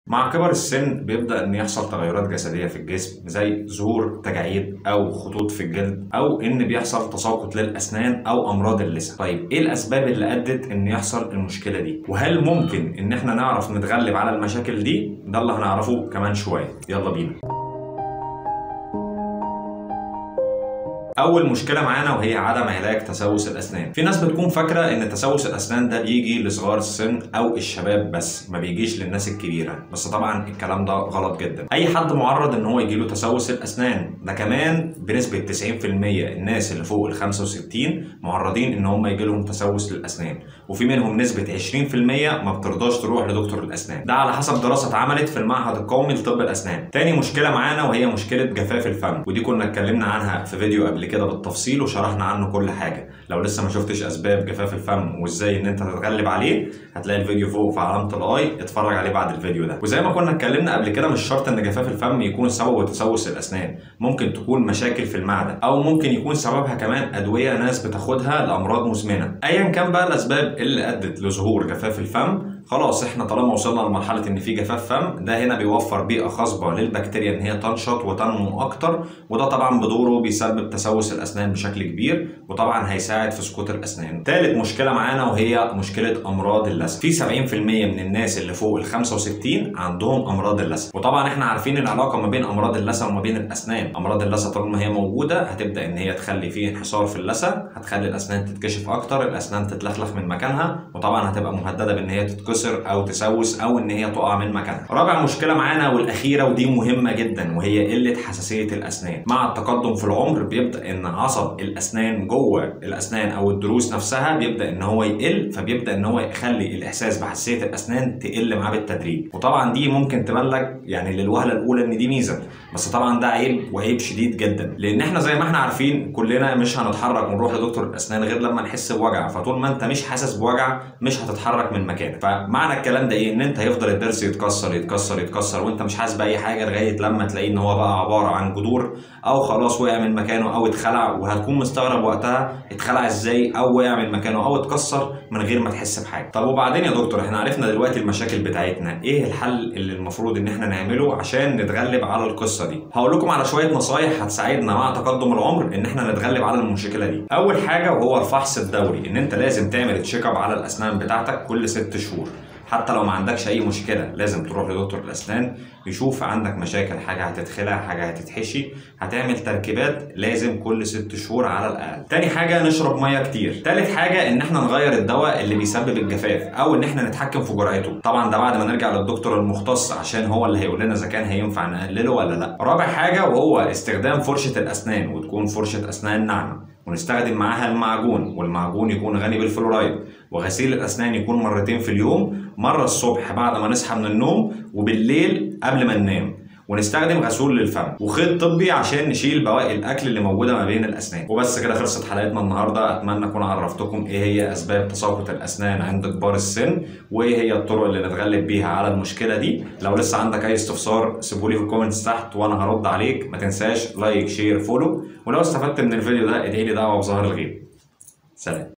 مع كبر السن بيبدأ إن يحصل تغيرات جسدية في الجسم زي ظهور تجاعيد أو خطوط في الجلد أو إن بيحصل تساقط للأسنان أو أمراض اللثة. طيب إيه الأسباب اللي أدت إن يحصل المشكلة دي؟ وهل ممكن إن إحنا نعرف نتغلب على المشاكل دي؟ ده اللي هنعرفه كمان شوية. يلا بينا. اول مشكله معانا وهي عدم علاج تسوس الاسنان في ناس بتكون فاكره ان تسوس الاسنان ده بيجي لصغار السن او الشباب بس ما بيجيش للناس الكبيره بس طبعا الكلام ده غلط جدا اي حد معرض ان هو يجيله تسوس الاسنان ده كمان بنسبه 90% الناس اللي فوق ال 65 معرضين ان هم يجي لهم تسوس للاسنان وفي منهم نسبه 20% ما بترضاش تروح لدكتور الاسنان ده على حسب دراسه اتعملت في المعهد القومي لطب الاسنان تاني مشكله معانا وهي مشكله جفاف الفم ودي كنا اتكلمنا عنها في فيديو قبل كده بالتفصيل وشرحنا عنه كل حاجه لو لسه ما شفتش اسباب جفاف الفم وازاي ان انت تتغلب عليه هتلاقي الفيديو فوق في علامه الاي اتفرج عليه بعد الفيديو ده وزي ما كنا اتكلمنا قبل كده مش شرط ان جفاف الفم يكون سببه تسوس الاسنان ممكن تكون مشاكل في المعده او ممكن يكون سببها كمان ادويه ناس بتاخدها لامراض مزمنه ايا كان بقى الاسباب اللي ادت لظهور جفاف الفم خلاص احنا طالما وصلنا لمرحله ان في جفاف فم ده هنا بيوفر بيئه خصبه للبكتيريا ان هي تنشط وتنمو اكتر وده طبعا بدوره بيسبب تسوس الاسنان بشكل كبير وطبعا هيساعد في سقوط الاسنان. ثالث مشكله معانا وهي مشكله امراض اللثه. في 70% من الناس اللي فوق ال 65 عندهم امراض اللثه وطبعا احنا عارفين العلاقه ما بين امراض اللثه وما بين الاسنان. امراض اللثه طول ما هي موجوده هتبدا ان هي تخلي فيه انحسار في اللثه هتخلي الاسنان تتكشف اكتر الاسنان تتلخلخ من مكانها وطبعا هتبقى مهدده بان هي تتكسر تتكسر او تسوس او ان هي تقع من مكانها. رابع مشكله معانا والاخيره ودي مهمه جدا وهي قله حساسيه الاسنان. مع التقدم في العمر بيبدا ان عصب الاسنان جوه الاسنان او الضروس نفسها بيبدا ان هو يقل فبيبدا ان هو يخلي الاحساس بحساسيه الاسنان تقل معاه بالتدريج. وطبعا دي ممكن تبان لك يعني للوهله الاولى ان دي ميزه بس طبعا ده عيب وعيب شديد جدا لان احنا زي ما احنا عارفين كلنا مش هنتحرك ونروح لدكتور الاسنان غير لما نحس بوجع فطول ما انت مش حاسس بوجع مش هتتحرك من مكانك فمعنى الكلام ده ايه ان انت هيفضل الضرس يتكسر يتكسر يتكسر وانت مش حاسس باي حاجه لغايه لما تلاقيه ان هو بقى عباره عن جذور او خلاص وقع من مكانه او اتخلع وهتكون مستغرب وقتها اتخلع ازاي او وقع من مكانه او اتكسر من غير ما تحس بحاجه طب وبعدين يا دكتور احنا عرفنا دلوقتي المشاكل بتاعتنا ايه الحل اللي المفروض ان احنا نعمله عشان نتغلب على القصه دي هقول لكم على شويه نصايح هتساعدنا مع تقدم العمر ان احنا نتغلب على المشكله دي اول حاجه وهو الفحص الدوري ان انت لازم تعمل تشيك اب على الاسنان بتاعتك كل ست شهور حتى لو ما عندكش اي مشكله لازم تروح لدكتور الاسنان يشوف عندك مشاكل حاجه هتتخلع حاجه هتتحشي هتعمل تركيبات لازم كل ست شهور على الاقل تاني حاجه نشرب ميه كتير تالت حاجه ان احنا نغير الدواء اللي بيسبب الجفاف او ان احنا نتحكم في جرعته طبعا ده بعد ما نرجع للدكتور المختص عشان هو اللي هيقول لنا اذا كان هينفع نقلله ولا لا رابع حاجه وهو استخدام فرشه الاسنان وتكون فرشه اسنان ناعمه ونستخدم معاها المعجون والمعجون يكون غني بالفلورايد وغسيل الاسنان يكون مرتين في اليوم مره الصبح بعد ما نصحى من النوم وبالليل قبل ما ننام ونستخدم غسول للفم وخيط طبي عشان نشيل بواقي الاكل اللي موجوده ما بين الاسنان وبس كده خلصت حلقتنا النهارده اتمنى اكون عرفتكم ايه هي اسباب تساقط الاسنان عند كبار السن وايه هي الطرق اللي نتغلب بيها على المشكله دي لو لسه عندك اي استفسار سيبولي في الكومنتس تحت وانا هرد عليك ما تنساش لايك شير فولو ولو استفدت من الفيديو ده ادعي لي دعوه بظهر الغيب سلام